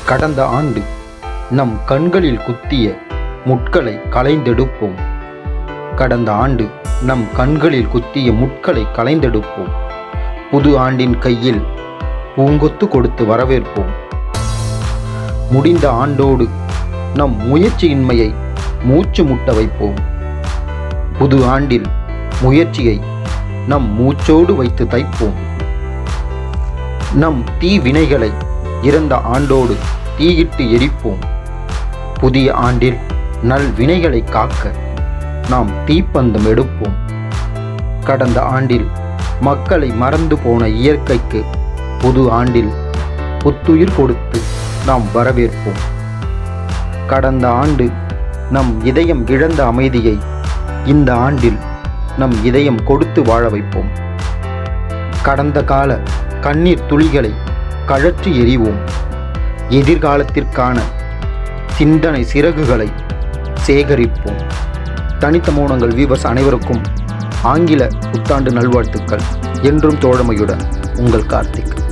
கடந்த ஆண்டு நம் கண்களில் குத்திய முட்களை களைந்தெடுப்போம் கடந்த ஆண்டு நம் கண்களில் குத்திய முட்களை களைந்தெடுப்போம் புது ஆண்டின் கையில் பூங்கொத்து கொடுத்து வரவேற்போம் முடிந்த ஆண்டோடு நம் முயற்சியின்மையை மூச்சு முட்ட வைப்போம் புது ஆண்டில் முயற்சியை நம் மூச்சோடு வைத்து தைப்போம் நம் தீ வினைகளை இறந்த ஆண்டோடு தீயிட்டு எரிப்போம் புதிய ஆண்டில் நல் வினைகளை காக்க நாம் தீப்பந்தம் எடுப்போம் கடந்த ஆண்டில் மக்களை மறந்து போன இயற்கைக்கு புது ஆண்டில் புத்துயிர் கொடுத்து நாம் வரவேற்போம் கடந்த ஆண்டு நம் இதயம் இழந்த அமைதியை இந்த ஆண்டில் நம் இதயம் கொடுத்து வாழ வைப்போம் கடந்த கால கண்ணீர் துளிகளை கழற்றி எறிவோம் எதிர்காலத்திற்கான சிந்தனை சிறகுகளை சேகரிப்போம் தனித்த மௌனங்கள் வீவர்ஸ் அனைவருக்கும் ஆங்கில புத்தாண்டு நல்வாழ்த்துக்கள் என்றும் தோழமையுடன் உங்கள் கார்த்திக்